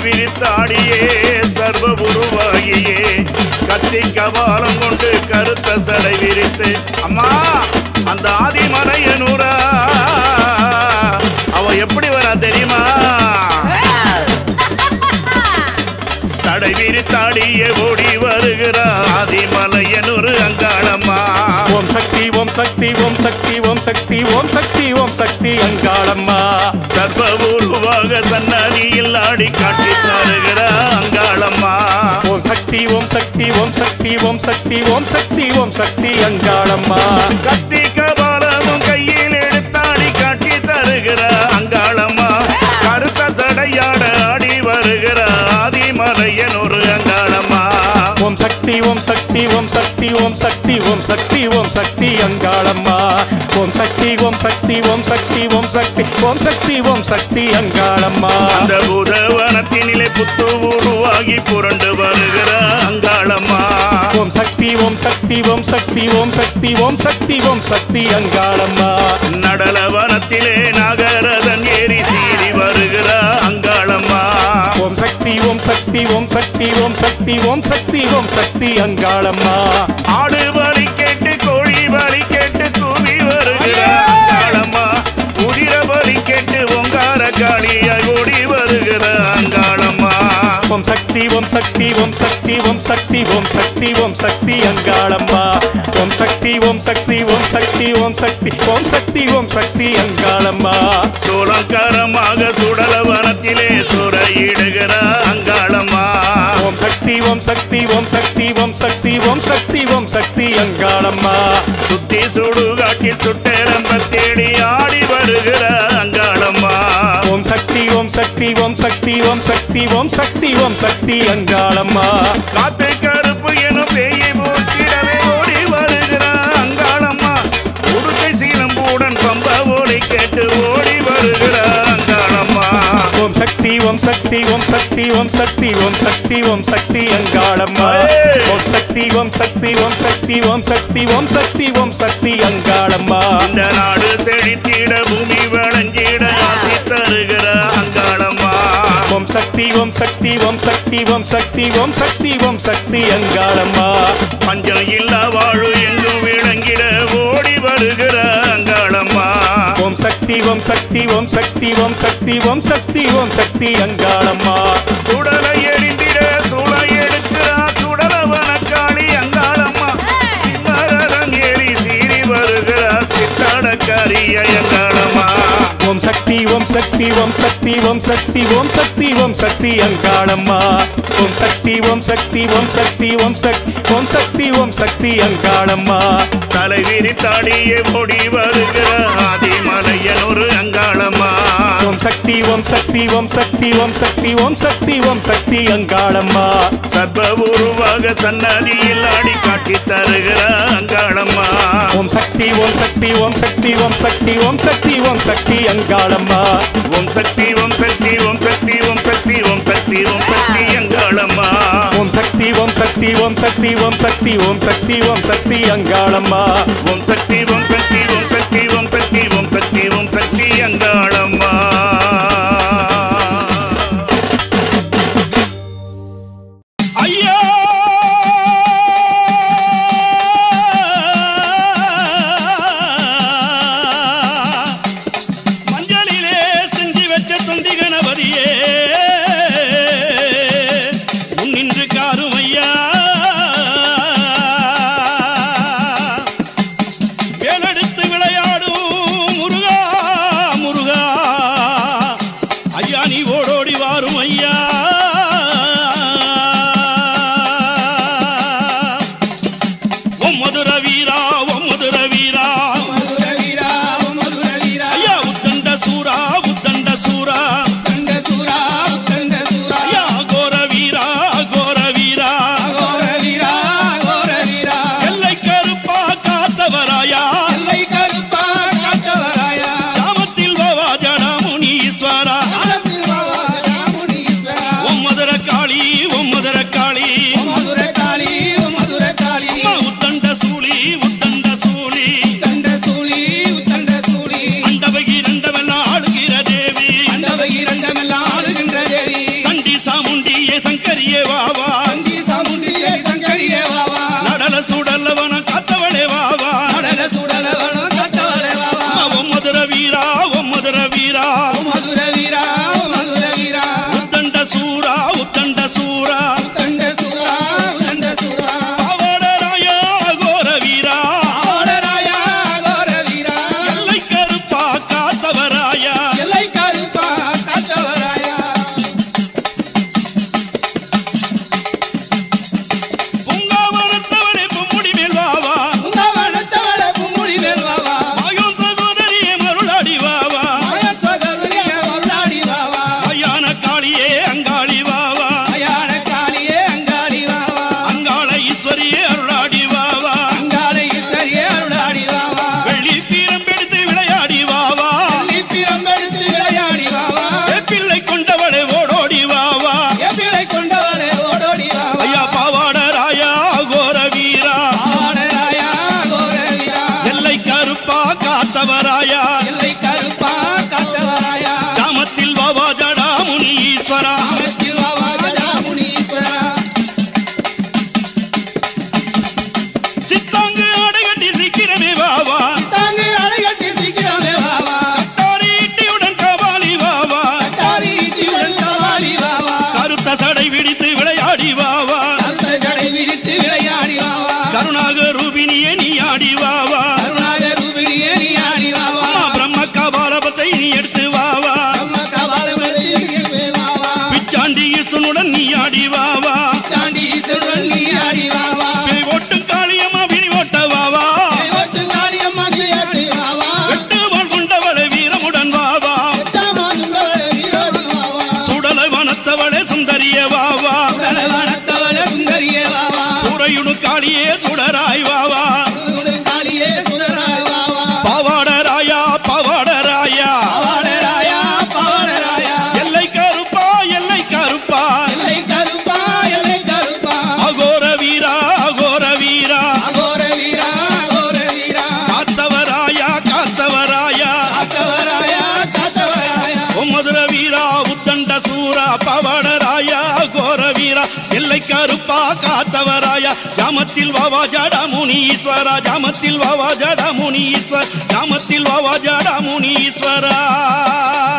விரித்தாடியே சர்வ உருவாகியே கத்தி கபாலம் கொண்டு கருத்த சடை விரித்து அம்மா அந்த ஆதிமலையனூரா அவ எப்படி வரா தெரியுமா தடை விரித்தாடியே ஓடி வருகிறா ஆதிமலையனூர் அங்காளம்மா ஓம் சக்தி ஓம் சக்தி ஓம் சக்தி ஓம் சக்தி ஓம் சக்தி ஓம் சக்தி அங்காளம்மா சர்வ உருவாக சன்னதியில் ஆடி காட்டி தருகிறா அங்காளம்மா ஓம் சக்தி ஓம் சக்தி ஓம் சக்தி ஓம் சக்தி ஓம் சக்தி ஓம் சக்தி அங்காளம்மா கத்தி கபாலமும் கையில் எடுத்தாடி காட்டி தருகிற அங்காளம்மா கருத்த சடையாட ஆடி வருகிற ஆதிமலையன் ஒரு அங்காளம்மா ஓம் சக்தி ஓம் சக்தி ஓம் சக்தி ஓம் சக்தி ஓம் சக்தி ஓம் சக்தி அங்காளம்மா ஓம் சக்தி ஓம் சக்தி ஓம் சக்தி ஓம் சக்தி ஓம் சக்தி ஓம் சக்தி அங்காளம்மா அந்த புதவனத்தினிலே புத்து உருவாகி புரண்டு வருகிற அங்காளம்மா ஓம் சக்தி ஓம் சக்தி ஓம் சக்தி ஓம் சக்தி ஓம் சக்தி ஓம் சக்தி அங்காளம்மா நடலவனத்திலே நாகரதன் ஏறி சீறி வருகிற அங்காளம்மா ஓம் சக்தி ஓம் சக்தி ஓம் சக்தி ஓம் சக்தி ஓம் சக்தி ஓம் சக்தி அங்காளம்மா ஆடு பலி கேட்டு கோழி பலி கேட்டு கூவி வருகிற அங்காளம்மா உதிர பலி கேட்டு ஒங்கார காளியாய் ஓடி வருகிற அங்காளம்மா ஓம் சக்தி ஓம் சக்தி ஓம் சக்தி ஓம் சக்தி ஓம் சக்தி ஓம் சக்தி அங்காளம்மா ஓம் சக்தி ஓம் சக்தி ஓம் சக்தி ஓம் சக்தி ஓம் சக்தி ஓம் சக்தி அங்காளம்மா சோளங்காரமாக சுடலவனத்திலே சுரையிடுகிற அங்காளம்மா ஓம் சக்தி ஓம் சக்தி ஓம் சக்தி ஓம் சக்தி ஓம் சக்தி ஓம் சக்தி அங்காளம்மா சுத்தி சுடுகாட்டில் சுட்டெரம்ப தேடி ஆடி வருகிற அங்காளம்மா ஓம் சக்தி ஓம் சக்தி ஓம் சக்தி ஓம் சக்தி ஓம் சக்தி ஓம் சக்தி அங்காளம்மா காத்து கருப்பு எனும் பேயை போக்கிடவே ஓடி வருகிற அங்காளம்மா உடுக்கை சீலம்பூடன் பம்ப ஓடி கேட்டு ஓடி வருகிற அங்காளம்மா ஓம் சக்தி ஓம் சக்தி ஓம் சக்தி ஓம் சக்தி ஓம் சக்தி ஓம் சக்தி அங்காளம்மா ஏய்! ஓம் சக்தி ஓம் சக்தி ஓம் சக்தி ஓம் சக்தி ஓம் சக்தி ஓம் சக்தி அங்காளம்மா இந்த நாடு செழித்திட பூமி வழங்கிட ஆசி தருகிற அங்காளம்மா ஓம் சக்தி ஓம் சக்தி ஓம் சக்தி ஓம் சக்தி ஓம் சக்தி ஓம் சக்தி அங்காளம்மா பஞ்சம் இல்ல வாழு எங்கும் விளங்கிட ஓடி வருகிற அங்காளம்மா ஓம் சக்தி ஓம் சக்தி ஓம் சக்தி ஓம் சக்தி ஓம் சக்தி ஓம் சக்தி அங்காளம்மா சுடலை எரிந்திட சுளை எடுக்கிறா சுடலவன காளி அங்காளம்மா சிம்மரதம் ஏறி சீறி வருகிற சித்தாடக்காரிய அங்காளம்மா ஓம் சக்தி ஓம் சக்தி ஓம் சக்தி ஓம் சக்தி ஓம் சக்தி ஓம் சக்தி அங்காளம்மா ஓம் சக்தி ஓம் சக்தி ஓம் சக்தி ஓம் சக்தி ஓம் சக்தி ஓம் சக்தி அங்காளம்மா தலை விரித்தாடியே ஓடி வருகிற ஆதிமலையன் ஒரு அங்காளம்மா ஓம் சக்தி ஓம் சக்தி ஓம் சக்தி ஓம் சக்தி ஓம் சக்தி ஓம் சக்தி அங்காளம்மா சர்வ உருவாக சன்னதியில் ஆடி காட்டி தருகிற அங்காளம்மா ஓம் சக்தி ஓம் சக்தி ஓம் சக்தி ஓம் சக்தி ஓம் சக்தி ஓம் சக்தி அங்காளம்மா ஓம் சக்தி ஓம் சக்தி ஓம் சக்தி ஓம் சக்தி ஓம் சக்தி ஓம் சக்தி அங்காளம்மா ஓம் சக்தி ஓம் சக்தி ஓம் சக்தி ஓம் சக்தி ஓம் சக்தி ஓம் சக்தி அங்காளம்மா ஓம் சக்தி ஓம் சக்தி ஓம் சக்தி ஓம் சக்தி ஓம் சக்தி ஓம் சக்தி அங்காளம்மா ஐயா மஞ்சளிலே செஞ்சு வச்ச தொந்தி கணபதியே முன்னின்று காரும் ஐயா வேலெடுத்து விளையாடும் முருகா முருகா சாமுண்டியே சங்கரியே வாவா அங்கி சாமுண்டியே சங்கரியே வாவா நடல சுடலவன காத்தவளே வாவா கடல சுடலவனம் கட்டவளே வாவா ஓ மதுர வீரா ஓ மதுர வீரா ஓ மதுர வீரா ஓ மதுர வீரா உத்தண்ட சூரா உத்தண்ட சூரா தண்ட சுரா தண்ட சுரா பாவாடராயா கோர வீரா ஆடராயா கோர வீரா எல்லை கருப்பா காத்தவராயா எல்லை கருப்பா காத்தவராயா பூங்காவனத்தவனே பொம்முடி மேல் வாவா உங்கவனத்தவள புமுடி மேல் வாவா ஆயோன் சகோதரியே மருளாடி வாவா மாயன் சகோதரியே மருளாடி வாவா ஐயான காளியே அங்காளி வாவா அயான காளியே அங்காளி வாவா அங்காள ஈஸ்வரியே அருளாடி வாவா அங்காளை இத்தரியே அருளாடி வாவா வெள்ளி பீரம் எடுத்து விளையாடி வாவா லிப்பிரம் எடுத்து விளையாடி வாவா பிள்ளை கொண்டவளே ஓடோடி வாவா எப்பிளை கொண்டவளே ஓடோடி வாவா ஐயா பாவாடராயா கோர வீரா ஆடராயா கோர வீரா எல்லை கருப்பா காத்தவராயா எல்லை கருப்பா காத்தவராயா கிராமத்தில் வாவா ஜடா முனி ஈஸ்வரா காமத்தில் வாவா கஜாமுனீஸ்வரா சித்தாங்கு அடைகட்டி சீக்கிரமே வாவா தாங்கி அலைகட்டி சீக்கிரமே வாவா தாரி இட்டியுடன் கபாலி வாவா தாரி இட்டியுடன் கவாலி வாவா கருத்த சடை விடித்து விளையாடி வாவா அந்த ஜடை விரித்து விளையாடி வாவா கருணாக ரூபினியே நீ ஆடி வாவா கருணாக ரூபிணியே நீ ஆடி வாவா அம்மா பிரம்ம கபாலபத்தை நீ எடுத்து வாவா அம்மா கபாலமதி வாவா பிச்சாண்டி ஈசனுடன் நீ ஆடி வாவா தாண்டி ஈஸ்வரன் நீ ஆடி வாவா பேய் ஓட்டும் காளியம்மா விரி ஓட்ட வாவா ஒட்டு காளியம்மா நீ ஆடி வாவா வெட்டு வாழ் கொண்டவளை வீரமுடன் வாவா எட்டாமாதுங்களே வீரோடு வாவா சுடலை வனத்தவளே சுந்தரிய வாவா கடலவனத்தவள சுந்தரியே வாவா சூறையுடு காளியே சுடராய் வாவா உன்னுடைய காளியே சுடராய் வாவா பாவாடராயா பாவாடராயா பாவாடராயா பாவாடராயா எல்லை கருப்பா எல்லை கருப்பா எல்லை கருப்பா எல்லை கருப்பா அகோர வீரா அகோர வீரா அகோர வீரா அகோர வீரா காத்தவராயா காத்தவராயா காத்தவராயா காத்தவராயா ஓ மதுர வீரா உத்தண்ட சூரா பவடராயா கோர வீரா எல்லை கருப்பா காத்தவராயா ஜாமத்தில் வாவா ஜடா முனீஸ்வரா ஜாமத்தில் வாவா ஜடா முனீஸ்வர் ஜாமத்தில் வாவா ஜடா முனீஸ்வரா